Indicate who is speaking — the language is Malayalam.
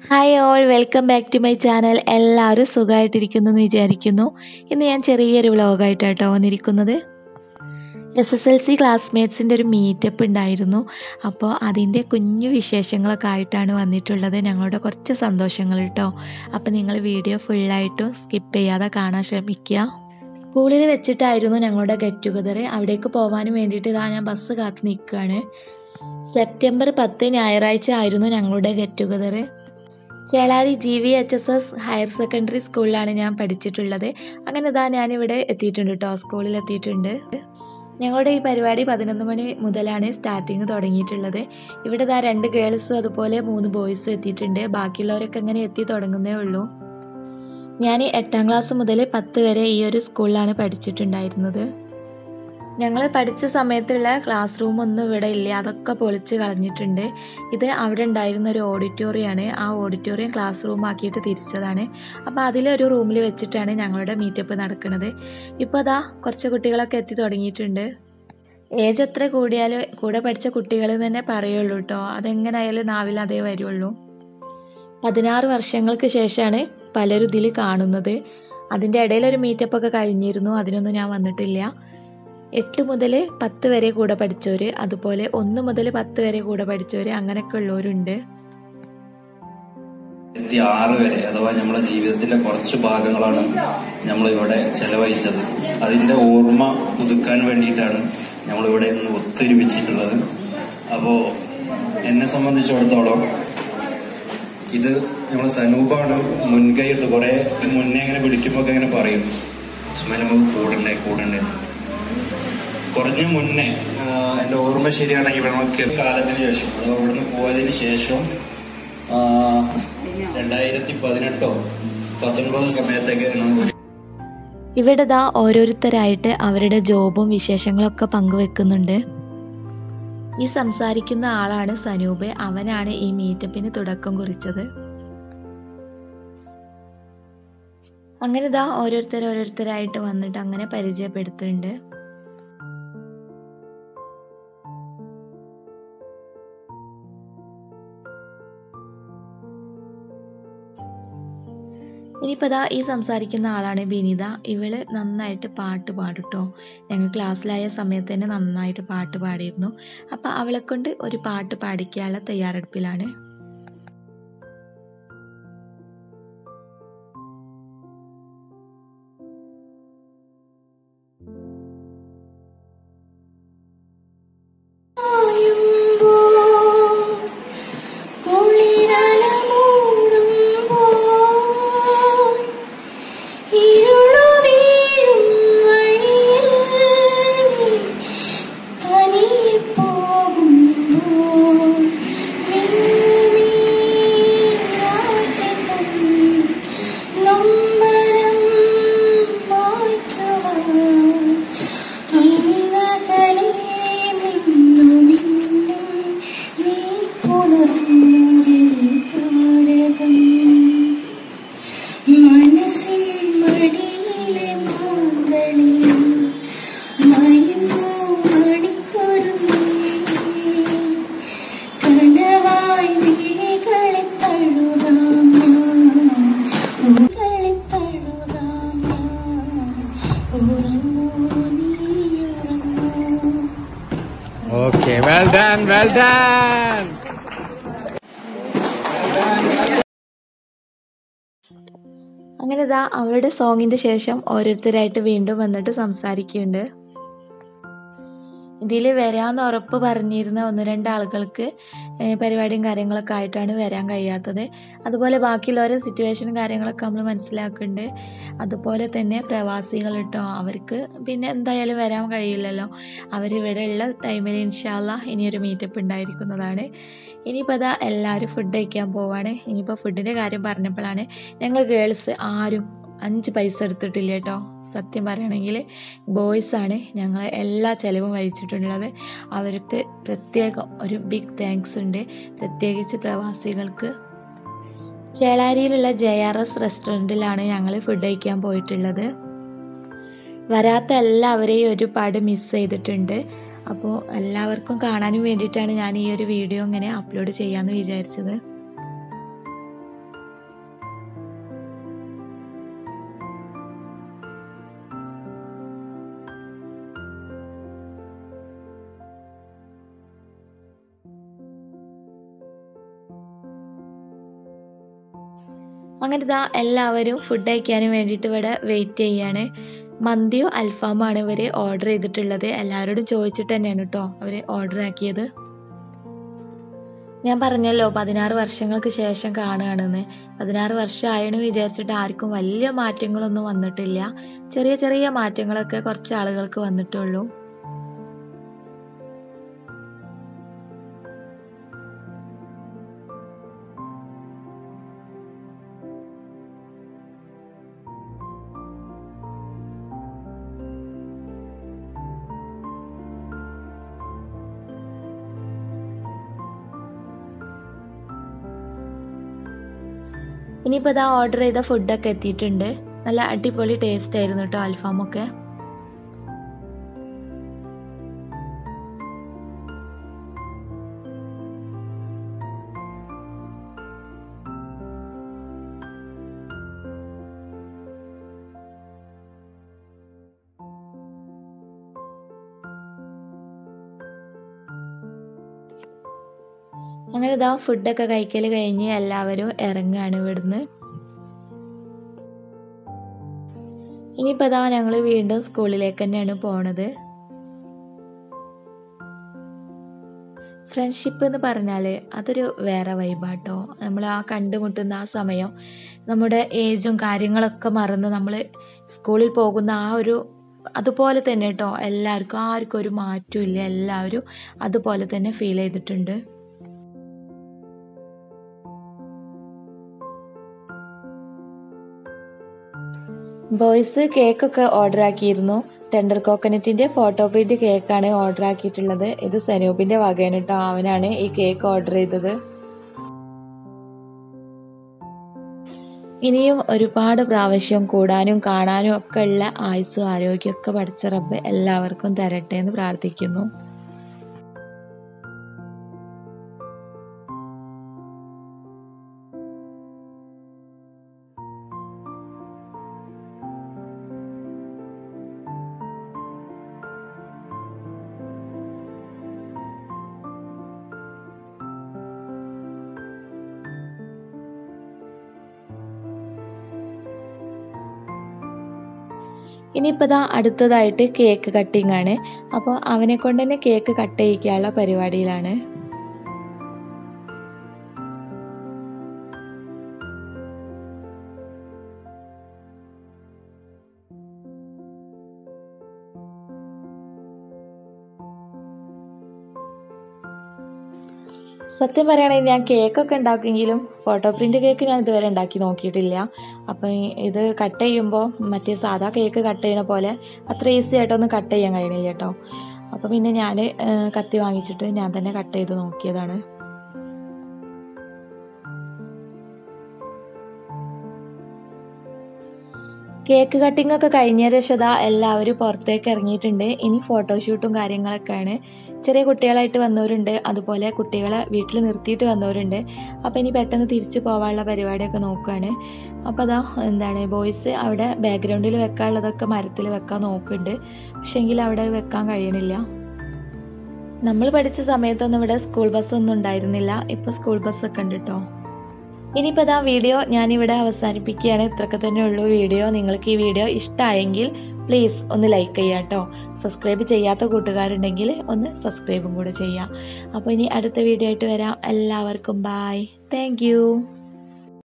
Speaker 1: Hi all welcome back to my channel എല്ലാവരും സുഖമായിട്ടിരിക്കുന്നു എന്ന് വിചാരിക്കുന്നു ഇന്ന് ഞാൻ ചെറിയൊരു വ്ളോഗായിട്ടാട്ടോ വന്നിരിക്കുന്നത് എസ് എസ് എൽ സി ക്ലാസ്മേറ്റ്സിൻ്റെ ഒരു മീറ്റപ്പ് ഉണ്ടായിരുന്നു അപ്പോൾ അതിൻ്റെ കുഞ്ഞു വിശേഷങ്ങളൊക്കെ ആയിട്ടാണ് വന്നിട്ടുള്ളത് ഞങ്ങളുടെ കുറച്ച് സന്തോഷങ്ങൾ കേട്ടോ അപ്പോൾ നിങ്ങൾ വീഡിയോ ഫുള്ളായിട്ടും സ്കിപ്പ് ചെയ്യാതെ കാണാൻ ശ്രമിക്കുക സ്കൂളിൽ വെച്ചിട്ടായിരുന്നു ഞങ്ങളുടെ ഗെറ്റ് ടുഗദർ അവിടേക്ക് പോകാനും വേണ്ടിയിട്ട് ഇതാ ഞാൻ ബസ് കാത്ത് നിൽക്കുകയാണ് സെപ്റ്റംബർ പത്ത് ഞായറാഴ്ച ആയിരുന്നു ഞങ്ങളുടെ get together Chelari G V H S S higher secondary സ്കൂളിലാണ് ഞാൻ പഠിച്ചിട്ടുള്ളത് അങ്ങനെ ഇതാ ഞാനിവിടെ എത്തിയിട്ടുണ്ട് കേട്ടോ സ്കൂളിൽ എത്തിയിട്ടുണ്ട് ഞങ്ങളുടെ ഈ പരിപാടി പതിനൊന്ന് മണി മുതലാണ് സ്റ്റാർട്ടിങ് തുടങ്ങിയിട്ടുള്ളത് ഇവിടെ ഇതാ രണ്ട് ഗേൾസും അതുപോലെ മൂന്ന് ബോയ്സും എത്തിയിട്ടുണ്ട് ബാക്കിയുള്ളവരൊക്കെ ഇങ്ങനെ എത്തി തുടങ്ങുന്നേ ഉള്ളൂ ഞാൻ എട്ടാം ക്ലാസ് മുതൽ പത്ത് വരെ ഈ ഒരു സ്കൂളിലാണ് പഠിച്ചിട്ടുണ്ടായിരുന്നത് ഞങ്ങൾ പഠിച്ച സമയത്തുള്ള ക്ലാസ് റൂം ഒന്നും ഇവിടെ ഇല്ല അതൊക്കെ പൊളിച്ച് കളഞ്ഞിട്ടുണ്ട് ഇത് അവിടെ ഉണ്ടായിരുന്ന ഒരു ഓഡിറ്റോറിയമാണ് ആ ഓഡിറ്റോറിയം ക്ലാസ് റൂം ആക്കിയിട്ട് തിരിച്ചതാണ് അപ്പോൾ അതിലൊരു റൂമിൽ വെച്ചിട്ടാണ് ഞങ്ങളുടെ മീറ്റപ്പ് നടക്കുന്നത് ഇപ്പോൾ അതാ കുറച്ച് കുട്ടികളൊക്കെ എത്തി തുടങ്ങിയിട്ടുണ്ട് ഏജ് എത്ര കൂടിയാലും കൂടെ പഠിച്ച കുട്ടികൾ തന്നെ പറയുള്ളൂ കേട്ടോ അതെങ്ങനെയായാലും നാവിൽ അതേ വരുള്ളൂ പതിനാറ് വർഷങ്ങൾക്ക് ശേഷമാണ് പലരും ഇതിൽ കാണുന്നത് അതിൻ്റെ ഇടയിൽ ഒരു മീറ്റപ്പ് ഒക്കെ കഴിഞ്ഞിരുന്നു അതിനൊന്നും ഞാൻ വന്നിട്ടില്ല എട്ട് മുതൽ പത്ത് വരെ കൂടെ പഠിച്ചവർ അതുപോലെ ഒന്ന് മുതൽ പത്ത് വരെ കൂടെ പഠിച്ചവർ അങ്ങനെയൊക്കെ ഉള്ളവരുണ്ട്
Speaker 2: എത്തി ആറ് വരെ അഥവാ നമ്മളെ ജീവിതത്തിന്റെ കുറച്ച് ഭാഗങ്ങളാണ് നമ്മൾ ഇവിടെ ചെലവഴിച്ചത് അതിന്റെ ഓർമ്മ പുതുക്കാൻ വേണ്ടിയിട്ടാണ് നമ്മൾ ഇവിടെ ഇന്ന് ഒത്തൊരുമിച്ചിട്ടുള്ളത് അപ്പോ എന്നെ സംബന്ധിച്ചിടത്തോളം ഇത് നമ്മളെ സനൂപാണ് മുൻകൈ എടുത്ത് കുറെ മുന്നേ ഇങ്ങനെ വിളിക്കുമ്പോ ഒക്കെ ഇങ്ങനെ പറയും ഉസ്മാൻ നമുക്ക് കൂടണ്ടേ കൂടണ്ടേ കുറഞ്ഞ മുന്നേ ആ, എന്റെ ഓർമ്മ ശരിയാണെങ്കിൽ ഇവിടെ നമുക്ക് കാലത്തിന് ശേഷം അഥവാ ഇവിടുന്ന് പോയതിന് ശേഷം ആ, രണ്ടായിരത്തി പതിനെട്ടോ പത്തൊൻപതോ സമയത്തൊക്കെ നമ്മൾ
Speaker 1: ഇവിടെ ദാ ഓരോരുത്തരായിട്ട് അവരുടെ ജോബും വിശേഷങ്ങളൊക്കെ പങ്കുവെക്കുന്നുണ്ട് ഈ സംസാരിക്കുന്ന ആളാണ് സനൂപ് അവനാണ് ഈ മീറ്റപ്പിന് തുടക്കം കുറിച്ചത് അങ്ങനെ ദാ ഓരോരുത്തർ ഓരോരുത്തരായിട്ട് വന്നിട്ട് അങ്ങനെ പരിചയപ്പെടുത്തുന്നുണ്ട് ഇനിയിപ്പോൾ ദാ ഈ സംസാരിക്കുന്ന ആളാണ് ബിനിത ഇവള് നന്നായിട്ട് പാട്ട് പാടുട്ടോ ഞങ്ങൾ ക്ലാസ്സിലായ സമയത്ത് തന്നെ നന്നായിട്ട് പാട്ട് പാടിയിരുന്നു അപ്പം അവളെ കൊണ്ട് ഒരു പാട്ട് പാടിക്കാനുള്ള തയ്യാറെടുപ്പിലാണ്
Speaker 3: മനസ്സിൻ മടിയിലെ മാന്തളി മയുന്നു മണിക്കൊരുങ്ങി കനവായി വിഴികളെ തഴുകാം ഞാൻ. ഉകളെ തഴുകാം ഞാൻ. ഉറങ്ങൂ നീ ഉറങ്ങൂ
Speaker 4: Okay, well done, well done.
Speaker 1: അങ്ങനെ ഇതാ അവളുടെ സോങ്ങിന്റെ ശേഷം ഓരോരുത്തരായിട്ട് വീണ്ടും വന്നിട്ട് സംസാരിക്കുന്നുണ്ട് ഇതിൽ വരാമെന്ന് ഉറപ്പ് പറഞ്ഞിരുന്ന ഒന്ന് രണ്ട് ആളുകൾക്ക് ഏഹ്, പരിപാടിയും കാര്യങ്ങളൊക്കെ ആയിട്ടാണ് വരാൻ കഴിയാത്തത് അതുപോലെ ബാക്കിയുള്ളവരെ സിറ്റുവേഷനും കാര്യങ്ങളൊക്കെ നമ്മൾ മനസ്സിലാക്കുന്നുണ്ട് അതുപോലെ തന്നെ പ്രവാസികൾ കേട്ടോ അവർക്ക് പിന്നെ എന്തായാലും വരാൻ കഴിയില്ലല്ലോ അവരിവിടെ ഉള്ള ടൈമിൽ ഇൻഷാല്ല ഇനിയൊരു മീറ്റപ്പ് ഉണ്ടായിരിക്കുന്നതാണ് ഇനിയിപ്പോൾ അതാ എല്ലാവരും ഫുഡ് കഴിക്കാൻ പോവാണ് ഇനിയിപ്പോൾ ഫുഡിൻ്റെ കാര്യം പറഞ്ഞപ്പോഴാണ് ഞങ്ങൾ ഗേൾസ് ആരും അഞ്ച് പൈസ എടുത്തിട്ടില്ല കേട്ടോ സത്യം പറയുകയാണെങ്കിൽ ബോയ്സാണ് ഞങ്ങൾ എല്ലാ ചിലവും വഹിച്ചിട്ടുള്ളത് അവർക്ക് പ്രത്യേകം ഒരു ബിഗ് താങ്ക്സ് ഉണ്ട് പ്രത്യേകിച്ച് പ്രവാസികൾക്ക് ചേളാരിയിലുള്ള ജെ ആർ എസ് റെസ്റ്റോറൻറ്റിലാണ് ഞങ്ങൾ ഫുഡ് കഴിക്കാൻ പോയിട്ടുള്ളത് വരാത്ത എല്ലാവരെയും ഒരുപാട് മിസ് ചെയ്തിട്ടുണ്ട് അപ്പോൾ എല്ലാവർക്കും കാണാനും വേണ്ടിയിട്ടാണ് ഞാൻ ഈ ഒരു വീഡിയോ ഇങ്ങനെ അപ്ലോഡ് ചെയ്യാമെന്ന് വിചാരിച്ചത് അങ്ങനെ ഇതാ എല്ലാവരും ഫുഡ് കഴിക്കാനും വേണ്ടിയിട്ട് ഇവിടെ വെയിറ്റ് ചെയ്യാണ് മന്തിയോ അൽഫാമാണ് ഇവർ ഓർഡർ ചെയ്തിട്ടുള്ളത് എല്ലാവരോടും ചോദിച്ചിട്ട് തന്നെയാണ് കേട്ടോ അവർ ഓർഡർ ആക്കിയത് ഞാൻ പറഞ്ഞല്ലോ പതിനാറ് വർഷങ്ങൾക്ക് ശേഷം കാണുകയാണെന്ന് പതിനാറ് വർഷമായെന്ന് വിചാരിച്ചിട്ട് ആർക്കും വലിയ മാറ്റങ്ങളൊന്നും വന്നിട്ടില്ല ചെറിയ ചെറിയ മാറ്റങ്ങളൊക്കെ കുറച്ച് ആളുകൾക്ക് വന്നിട്ടുള്ളൂ ഇനിയിപ്പോൾ ഇതാ ഓർഡർ ചെയ്ത ഫുഡൊക്കെ എത്തിയിട്ടുണ്ട് നല്ല അടിപൊളി ടേസ്റ്റ് ആയിരുന്നു കേട്ടോ അൽഫാമൊക്കെ അങ്ങനെ ഇതാ ഫുഡൊക്കെ കഴിക്കൽ കഴിഞ്ഞ് എല്ലാവരും ഇറങ്ങുകയാണ് ഇവിടുന്ന് ഇനിയിപ്പോൾ ഇതാ ഞങ്ങൾ വീണ്ടും സ്കൂളിലേക്ക് തന്നെയാണ് പോണത് ഫ്രണ്ട്ഷിപ്പ് എന്ന് പറഞ്ഞാൽ അതൊരു വേറെ വൈബാട്ടോ നമ്മൾ ആ കണ്ടുമുട്ടുന്ന ആ സമയം നമ്മുടെ ഏജും കാര്യങ്ങളൊക്കെ മറന്ന് നമ്മൾ സ്കൂളിൽ പോകുന്ന ആ ഒരു അതുപോലെ തന്നെ കേട്ടോ എല്ലാവർക്കും ആർക്കും ഒരു മാറ്റവും ഇല്ല എല്ലാവരും അതുപോലെ തന്നെ ഫീൽ ചെയ്തിട്ടുണ്ട് ബോയ്സ് കേക്കൊക്കെ ഓർഡർ ആക്കിയിരുന്നു ടെൻഡർ കോക്കനറ്റിന്റെ ഫോട്ടോ പ്രിന്റ് കേക്കാണ് ഓർഡർ ആക്കിയിട്ടുള്ളത് ഇത് സനൂപിന്റെ വകയാണ് കേട്ടോ അവനാണ് ഈ കേക്ക് ഓർഡർ ചെയ്തത് ഇനിയും ഒരുപാട് പ്രാവശ്യം കൂടാനും കാണാനും ഒക്കെ ഉള്ള ആയുസ്സും ആരോഗ്യമൊക്കെ പഠിച്ച റബ്ബ് എല്ലാവർക്കും തരട്ടെ എന്ന് പ്രാർത്ഥിക്കുന്നു ഇനിയിപ്പോൾ ദാ അടുത്തതായിട്ട് കേക്ക് കട്ടിംഗ് ആണ് അപ്പോൾ അവനെ കൊണ്ട് തന്നെ കേക്ക് കട്ട് ചെയ്യിക്കാനുള്ള പരിപാടിയിലാണ് സത്യം പറയുകയാണെങ്കിൽ ഞാൻ കേക്കൊക്കെ ഉണ്ടാക്കുമെങ്കിലും ഫോട്ടോ പ്രിൻ്റ് കേക്ക് ഞാൻ ഇതുവരെ ഉണ്ടാക്കി നോക്കിയിട്ടില്ല അപ്പം ഇത് കട്ട് ചെയ്യുമ്പോൾ മറ്റേ സാധാ കേക്ക് കട്ട് ചെയ്യണ പോലെ അത്ര ഈസി ആയിട്ടൊന്നും കട്ട് ചെയ്യാൻ കഴിയണില്ല കേട്ടോ അപ്പോൾ പിന്നെ ഞാൻ കത്തി വാങ്ങിച്ചിട്ട് ഞാൻ തന്നെ കട്ട് ചെയ്ത് നോക്കിയതാണ് കേക്ക് കട്ടിംഗ് ഒക്കെ കഴിഞ്ഞ രക്ഷത എല്ലാവരും പുറത്തേക്ക് ഇറങ്ങിയിട്ടുണ്ട് ഇനി ഫോട്ടോഷൂട്ടും കാര്യങ്ങളൊക്കെയാണ് ചെറിയ കുട്ടികളായിട്ട് വന്നവരുണ്ട് അതുപോലെ കുട്ടികളെ വീട്ടിൽ നിർത്തിയിട്ട് വന്നവരുണ്ട് അപ്പോൾ ഇനി പെട്ടെന്ന് തിരിച്ചു പോകാനുള്ള പരിപാടിയൊക്കെ നോക്കുകയാണ് അപ്പോൾ അതാ എന്താണ് ബോയ്സ് അവിടെ ബാക്ക്ഗ്രൗണ്ടിൽ വെക്കാനുള്ളതൊക്കെ മരത്തിൽ വെക്കാൻ നോക്കുന്നുണ്ട് പക്ഷെങ്കിൽ അവിടെ വെക്കാൻ കഴിയണില്ല നമ്മൾ പഠിച്ച സമയത്തൊന്നും ഇവിടെ സ്കൂൾ ബസ്സൊന്നും ഉണ്ടായിരുന്നില്ല ഇപ്പോൾ സ്കൂൾ ബസ്സൊക്കെ ഉണ്ട് കേട്ടോ ഇനിയിപ്പോൾ ഇതാ വീഡിയോ ഞാനിവിടെ അവസാനിപ്പിക്കുകയാണ് ഇത്രയൊക്കെ തന്നെ ഉള്ളൂ വീഡിയോ നിങ്ങൾക്ക് ഈ വീഡിയോ ഇഷ്ടമായെങ്കിൽ പ്ലീസ് ഒന്ന് ലൈക്ക് ചെയ്യുക കേട്ടോ സബ്സ്ക്രൈബ് ചെയ്യാത്ത കൂട്ടുകാരുണ്ടെങ്കിൽ ഒന്ന് സബ്സ്ക്രൈബും കൂടെ ചെയ്യുക അപ്പോൾ ഇനി അടുത്ത വീഡിയോ ആയിട്ട് വരാം എല്ലാവർക്കും ബായ് താങ്ക്